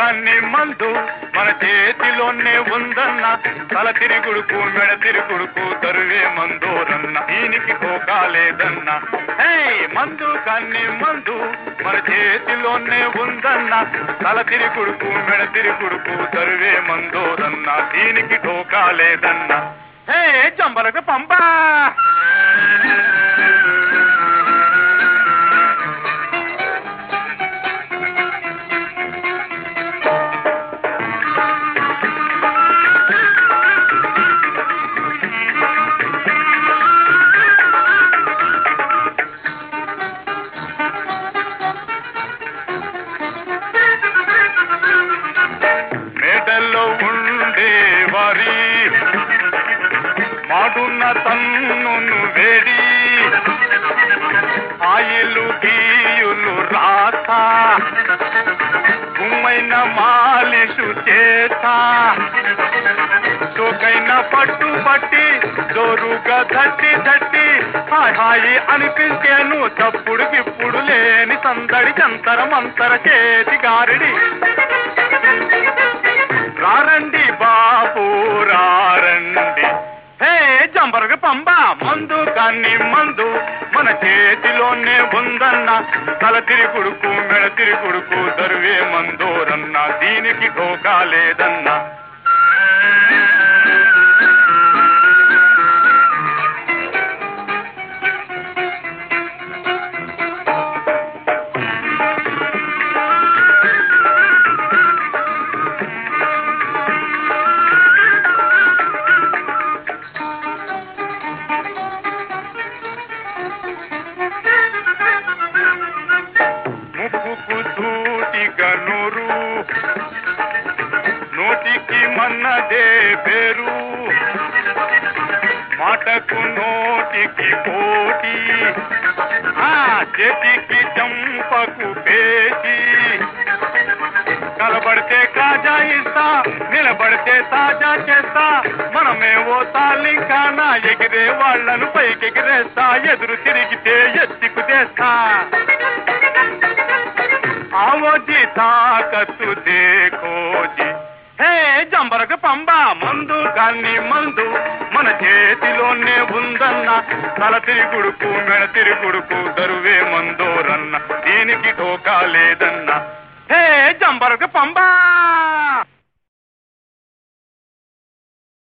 కన్ని మందు మన చేతిలోనే ఉందన్న తల తిరుగుడుకు మెడ తిరుగుడుకు తరువే మందోరన్న దీనికి తోకాలేదన్న హే మందు కన్ని మందు మన చేతిలోనే ఉందన్న తల తిరుగుడుకు మెడ తిరుగుడుకు తరువే మందోరన్న దీనికి తోకాలేదన్న హే చంబలకు పంపా మేడల్లో ఉండే వారి మాడున్న తన్నును వేడి ఆయిలు గీయులు రాత గుమ్మైన మాలిషు చేత చోకైన పట్టు పట్టి జోరుగా దట్టి దట్టి హాయ్ హాయి అనిపించేను తప్పుడు గిప్పుడు లేని సందడి చంతర మంతర చేతి గారిడి రారండి బాబు రారండి హే జంబరగ పంబ మందు కాన్ని మందు మన చేతిలోనే ఉందన్న తల తిరుగుడుకు మెడ తిరుగుడుకు దరువే మందోరన్న దీనికి ఢోకా లేదన్న ముక్కుకు సూటిగా నూరు నోటికి మన్నదే పేరు మాటకు నోటికి పోటీ ఆ చేతికి చంపకు పేచి కలబడితే కాజా ఇస్తా నిలబడితే తాజా చేస్తా మనమేవో తాలింకానా ఎగిరే వాళ్లను పైకెగిరేస్తా ఎదురు తిరిగితే ఎత్తికు తెస్తా ఆవోజీ తాకత్తు దేకోజీ హే జంబరక పంబ మందు కాన్ని మందు మన చేతిలోనే ఉందన్న తల తిరుగుడుకు మెడ తిరుగుడుకు దరువే మందోరన్న దీనికి ఠోకా లేదన్న హే జంబరక పంబా